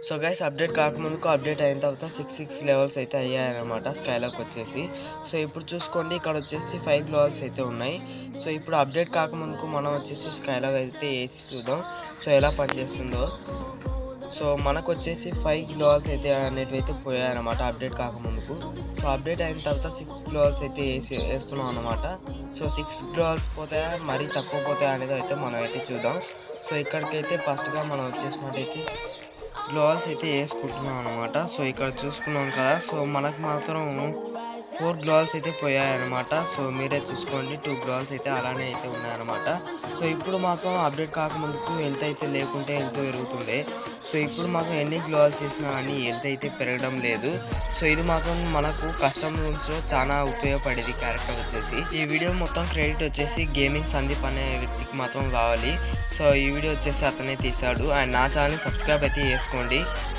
so guys update కాకముందుకు update అయిన తర్వాత సిక్స్ సిక్స్ లెవెల్స్ అయితే అయ్యాయన్నమాట స్కైలాక్ వచ్చేసి సో ఇప్పుడు చూసుకోండి ఇక్కడ వచ్చేసి ఫైవ్ లెవెల్స్ అయితే ఉన్నాయి సో ఇప్పుడు అప్డేట్ కాకముందుకు మనం వచ్చేసి స్కైలాక్ అయితే వేసి చూద్దాం సో ఎలా పనిచేస్తుందో సో మనకు వచ్చేసి ఫైవ్ గ్లోవల్స్ అయితే అనేటివి అయితే పోయాయన్నమాట అప్డేట్ కాకముందుకు సో అప్డేట్ అయిన తర్వాత సిక్స్ గ్లోవల్స్ అయితే వేసి వేస్తున్నాం అనమాట సో సిక్స్ గ్లోవల్స్ పోతాయా మరీ తక్కువ పోతాయా అనేది అయితే మనం అయితే చూద్దాం సో ఇక్కడికైతే ఫస్ట్గా మనం వచ్చేసినట్టయితే గ్లోవల్స్ అయితే వేసుకుంటున్నాం అనమాట సో ఇక్కడ చూసుకున్నాం కదా సో మనకు మాత్రం ఫోర్ గ్లోవల్స్ అయితే పోయాయన్నమాట సో మీరే చూసుకోండి టూ గ్లోవల్స్ అయితే అలానే అయితే ఉన్నాయన్నమాట సో ఇప్పుడు మాత్రం అప్డేట్ కాకముందుకు హెల్త్ అయితే లేకుంటే హెల్త్ పెరుగుతుంది సో ఇప్పుడు మాత్రం ఎన్ని గ్లోవల్స్ చేసినా కానీ హెల్త్ అయితే పెరగడం లేదు సో ఇది మాత్రం మనకు కస్టమ్ రూమ్స్లో చాలా ఉపయోగపడేది క్యారెక్టర్ వచ్చేసి ఈ వీడియో మొత్తం క్రెడిట్ వచ్చేసి గేమింగ్ సందీప్ అనే వ్యక్తికి మాత్రం కావాలి సో ఈ వీడియో వచ్చేసి అతనే తీశాడు అండ్ నా ఛానల్ సబ్స్క్రైబ్ అయితే చేసుకోండి